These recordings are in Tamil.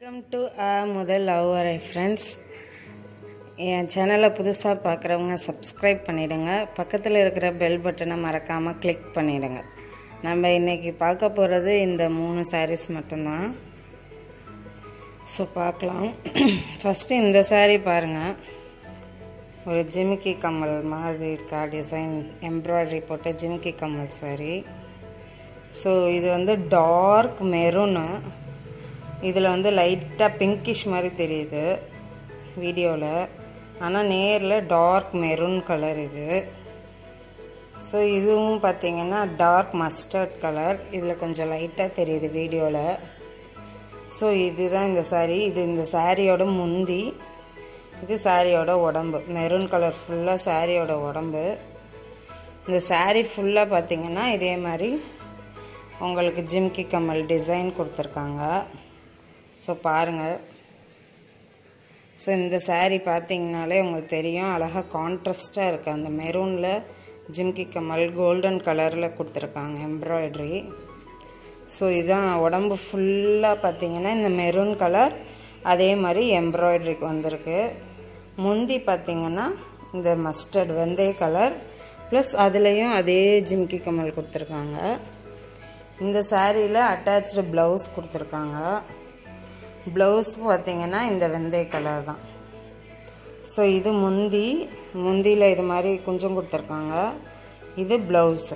வெல்கம் டு அ முதல் லவ் அரை ஃப்ரெண்ட்ஸ் என் சேனலை புதுசாக பார்க்குறவங்க சப்ஸ்கிரைப் பண்ணிவிடுங்க பக்கத்தில் இருக்கிற பெல் பட்டனை மறக்காமல் கிளிக் பண்ணிவிடுங்க நம்ம இன்றைக்கி பார்க்க போகிறது இந்த மூணு sarees மட்டும்தான் ஸோ பார்க்கலாம் ஃபஸ்ட்டு இந்த saree பாருங்கள் ஒரு ஜிமிக்கி கம்மல் மாதிரி இருக்கா டிசைன் எம்ப்ராய்டரி போட்ட ஜிமிக்கி கம்மல் saree ஸோ இது வந்து டார்க் மெரூனு இதில் வந்து லைட்டாக பிங்கிஷ் மாதிரி தெரியுது வீடியோவில் ஆனால் நேரில் டார்க் மெரூன் கலர் இது ஸோ இதுவும் பார்த்தீங்கன்னா டார்க் மஸ்டர்ட் கலர் இதில் கொஞ்சம் லைட்டாக தெரியுது வீடியோவில் ஸோ இதுதான் இந்த saree இது இந்த சாரியோட முந்தி இது சாரியோட உடம்பு மெரூன் கலர் ஃபுல்லாக சாரியோட உடம்பு இந்த saree ஃபுல்லாக பார்த்தீங்கன்னா இதே மாதிரி உங்களுக்கு ஜிம்கி கமல் டிசைன் கொடுத்துருக்காங்க ஸோ பாருங்கள் ஸோ இந்த saree பார்த்தீங்கனாலே உங்களுக்கு தெரியும் அழகாக கான்ட்ராஸ்ட்டாக இருக்குது அந்த மெரூனில் ஜிம்கி கமல் கோல்டன் கலரில் கொடுத்துருக்காங்க எம்ப்ராய்டரி ஸோ இதான் உடம்பு ஃபுல்லாக பார்த்தீங்கன்னா இந்த மெரூன் கலர் அதே மாதிரி எம்ப்ராய்டரிக்கு வந்திருக்கு முந்தி பார்த்தீங்கன்னா இந்த மஸ்டர்ட் வெந்தய கலர் ப்ளஸ் அதுலேயும் அதே ஜிம்கி கமல் கொடுத்துருக்காங்க இந்த சாரியில் அட்டாச்சு ப்ளவுஸ் கொடுத்துருக்காங்க ப்ளவுஸ் பார்த்தீங்கன்னா இந்த வெந்தய கலர் தான் ஸோ இது முந்தி முந்தியில் இது மாதிரி குஞ்சம் கொடுத்துருக்காங்க இது ப்ளவுஸு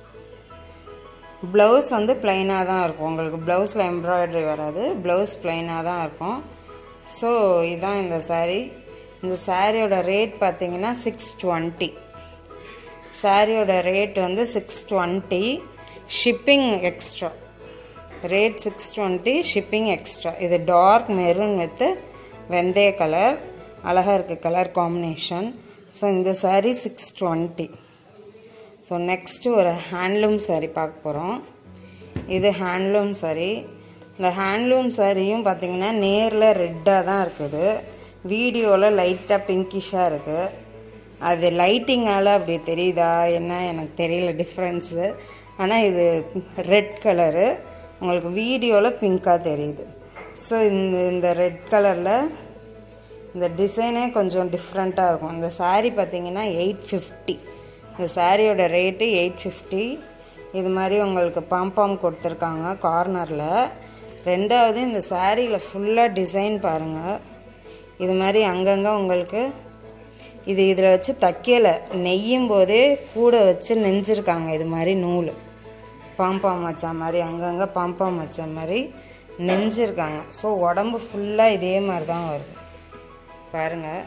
ப்ளவுஸ் வந்து ப்ளைனாக தான் இருக்கும் உங்களுக்கு ப்ளவுஸில் எம்ப்ராய்டரி வராது ப்ளவுஸ் ப்ளைனாக தான் இருக்கும் ஸோ இதுதான் இந்த saree இந்த சாரியோட ரேட் பார்த்தீங்கன்னா சிக்ஸ் டுவெண்ட்டி சாரியோட ரேட் வந்து six twenty shipping extra rate six twenty shipping extra இது டார்க் மெரூன் வித்து வெந்தய கலர் அழகாக இருக்குது கலர் காம்பினேஷன் ஸோ இந்த saree six twenty so next ஒரு ஹேண்ட்லூம் saree பார்க்க போகிறோம் இது ஹேண்ட்லூம் saree இந்த ஹேண்ட்லூம் சாரியும் பார்த்தீங்கன்னா நேரில் ரெட்டாக தான் இருக்குது வீடியோவில் லைட்டாக பிங்கிஷாக இருக்குது அது லைட்டிங்கால் அப்படி தெரியுதா என்ன எனக்கு தெரியல டிஃப்ரென்ஸு ஆனால் இது ரெட் கலரு உங்களுக்கு வீடியோவில் பிங்க்காக தெரியுது ஸோ இந்த இந்த ரெட் கலரில் இந்த டிசைனே கொஞ்சம் டிஃப்ரெண்ட்டாக இருக்கும் இந்த saree பார்த்தீங்கன்னா எயிட் ஃபிஃப்டி இந்த சாரியோட ரேட்டு எயிட் ஃபிஃப்டி இது மாதிரி உங்களுக்கு பாம்பாம் கொடுத்துருக்காங்க கார்னரில் ரெண்டாவது இந்த சாரியில் ஃபுல்லாக டிசைன் பாருங்கள் இது மாதிரி அங்கங்கே உங்களுக்கு இது இதில் வச்சு தைக்கலை நெய்யும் போதே கூட வச்சு நெஞ்சிருக்காங்க இது மாதிரி நூல் பாம்பாம் வச்ச மாதிரி அங்கங்கே பாம்பாம் வச்ச மாதிரி நெஞ்சிருக்காங்க ஸோ உடம்பு ஃபுல்லாக இதே மாதிரி தான் வருது பாருங்கள்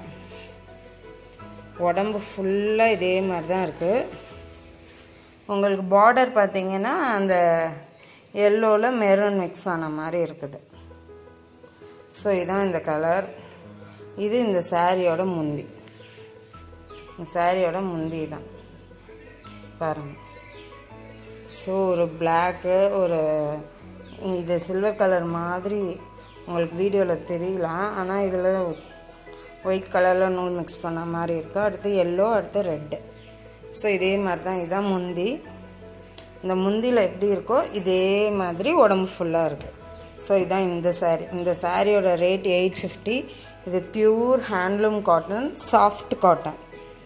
உடம்பு ஃபுல்லாக இதே மாதிரி தான் இருக்குது உங்களுக்கு பார்டர் பார்த்தீங்கன்னா அந்த எல்லோவில் மெரூன் மிக்ஸ் ஆன மாதிரி இருக்குது ஸோ இதான் இந்த கலர் இது இந்த சாரியோட முந்தி இந்த சாரியோட முந்தி தான் பாருங்கள் ஸோ ஒரு பிளாக்கு ஒரு இது சில்வர் கலர் மாதிரி உங்களுக்கு வீடியோவில் தெரியலாம் ஆனால் இதில் ஒயிட் கலரில் நூல் மிக்ஸ் பண்ண மாதிரி இருக்குது அடுத்து எல்லோ அடுத்து ரெட்டு ஸோ இதே மாதிரி தான் இதுதான் முந்தி இந்த முந்தியில் எப்படி இருக்கோ இதே மாதிரி உடம்பு ஃபுல்லாக இருக்குது ஸோ இதான் இந்த saree இந்த சாரியோட ரேட் எயிட் ஃபிஃப்டி இது pure handloom cotton soft cotton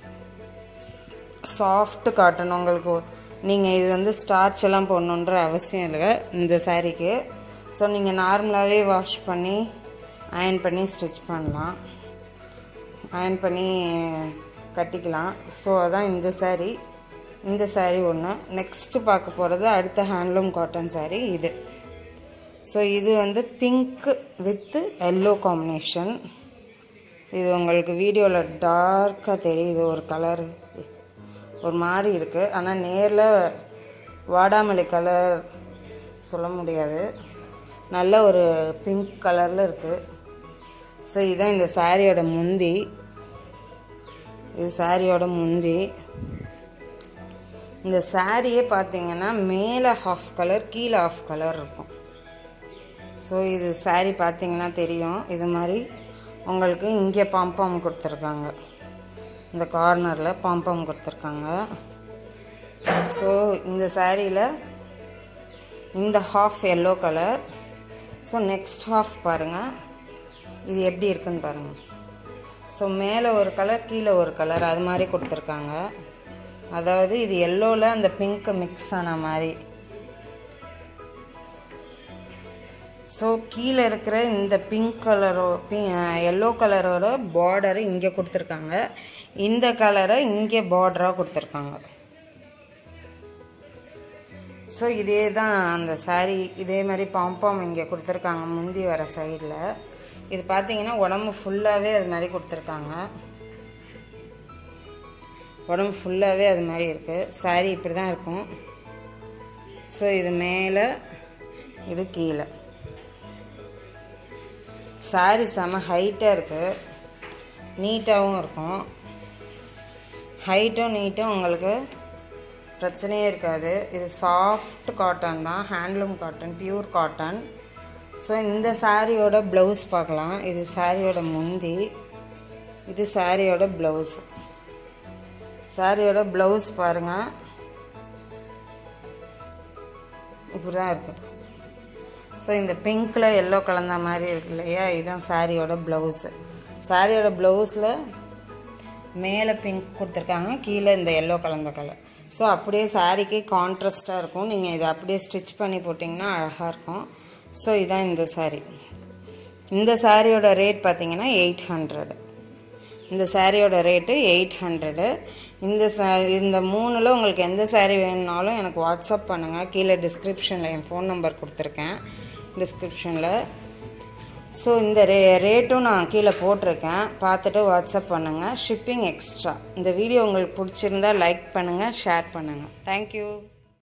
soft cotton உங்களுக்கு நீங்கள் இது வந்து ஸ்டார்ச் எல்லாம் போடணுன்ற அவசியம் இல்லை இந்த சாரீக்கு ஸோ நீங்கள் நார்மலாகவே வாஷ் பண்ணி அயன் பண்ணி ஸ்டிச் பண்ணலாம் அயன் பண்ணி கட்டிக்கலாம் ஸோ அதான் இந்த saree இந்த saree ஒன்று நெக்ஸ்ட்டு பார்க்க போகிறது அடுத்த ஹேண்ட்லூம் காட்டன் saree இது ஸோ இது வந்து பிங்க் வித்து எல்லோ காம்பினேஷன் இது உங்களுக்கு வீடியோவில் டார்க்காக தெரியுது ஒரு கலர் ஒரு மாதிரி இருக்குது ஆனால் நேரில் வாடாமல்லி கலர் சொல்ல முடியாது நல்ல ஒரு பிங்க் கலரில் இருக்குது ஸோ இதுதான் இந்த சாரியோட முந்தி இது சாரியோட முந்தி இந்த சாரியே பார்த்தீங்கன்னா மேலே ஹாஃப் கலர் கீழே ஹாஃப் கலர் இருக்கும் ஸோ இது saree பார்த்தீங்கன்னா தெரியும் இது மாதிரி உங்களுக்கு இங்கே பாம்பாம் கொடுத்துருக்காங்க இந்த கார்னரில் பாம்பாம் கொடுத்துருக்காங்க ஸோ இந்த சாரியில் இந்த half yellow colour so next half பாருங்கள் இது எப்படி இருக்குன்னு பாருங்கள் ஸோ மேலே ஒரு கலர் கீழே ஒரு கலர் அது மாதிரி கொடுத்துருக்காங்க அதாவது இது எல்லோவில் அந்த பிங்க்கு மிக்ஸ் ஆன மாதிரி ஸோ கீழே இருக்கிற இந்த பிங்க் கலரோ பி எல்லோ கலரோட பார்டரை இங்கே கொடுத்துருக்காங்க இந்த கலரை இங்கே பார்டராக கொடுத்துருக்காங்க ஸோ இதே தான் அந்த சாரீ இதே மாதிரி பாம்பாம் இங்கே கொடுத்துருக்காங்க முந்தி வர சைடில் இது பார்த்தீங்கன்னா உடம்பு ஃபுல்லாகவே அது மாதிரி கொடுத்துருக்காங்க உடம்பு ஃபுல்லாகவே அது மாதிரி இருக்குது சாரீ இப்படி தான் இருக்கும் ஸோ இது மேலே இது கீழே சாரீ செம ஹைட்டாக இருக்குது நீட்டாகவும் இருக்கும் ஹைட்டும் நீட்டும் உங்களுக்கு பிரச்சனையே இருக்காது இது சாஃப்ட் காட்டன் தான் handloom cotton pure cotton so இந்த சாரியோட ப்ளவுஸ் பார்க்கலாம் இது சாரியோட முந்தி இது சாரியோட ப்ளவுஸ் சாரியோட ப்ளவுஸ் பாருங்கள் இப்படி தான் இருக்குது ஸோ இந்த பிங்க்கில் எல்லோ கலந்த மாதிரி இருக்கு இல்லையா இதுதான் சாரியோட ப்ளவுஸு சாரியோட ப்ளவுஸில் மேலே பிங்க் கொடுத்துருக்காங்க கீழே இந்த எல்லோ கலந்த கலர் ஸோ அப்படியே சாரீக்கு கான்ட்ராஸ்ட்டாக இருக்கும் நீங்கள் இதை அப்படியே ஸ்டிச் பண்ணி போட்டிங்கன்னா அழகாக இருக்கும் ஸோ இதான் இந்த சாரீ இந்த சாரியோட ரேட் பார்த்தீங்கன்னா எயிட் ஹண்ட்ரட் இந்த சாரியோட ரேட்டு எயிட் ஹண்ட்ரடு இந்த சா இந்த மூணில் உங்களுக்கு எந்த சாரீ வேணுனாலும் எனக்கு வாட்ஸ்அப் பண்ணுங்கள் கீழே டிஸ்கிரிப்ஷனில் என் ஃபோன் நம்பர் கொடுத்துருக்கேன் டிஸ்கிரிப்ஷனில் ஸோ இந்த ரே ரேட்டும் நான் கீழே போட்டிருக்கேன் பார்த்துட்டு வாட்ஸ்அப் பண்ணுங்கள் ஷிப்பிங் எக்ஸ்ட்ரா இந்த வீடியோ உங்களுக்கு பிடிச்சிருந்தா லைக் பண்ணுங்கள் ஷேர் பண்ணுங்கள் தேங்க்யூ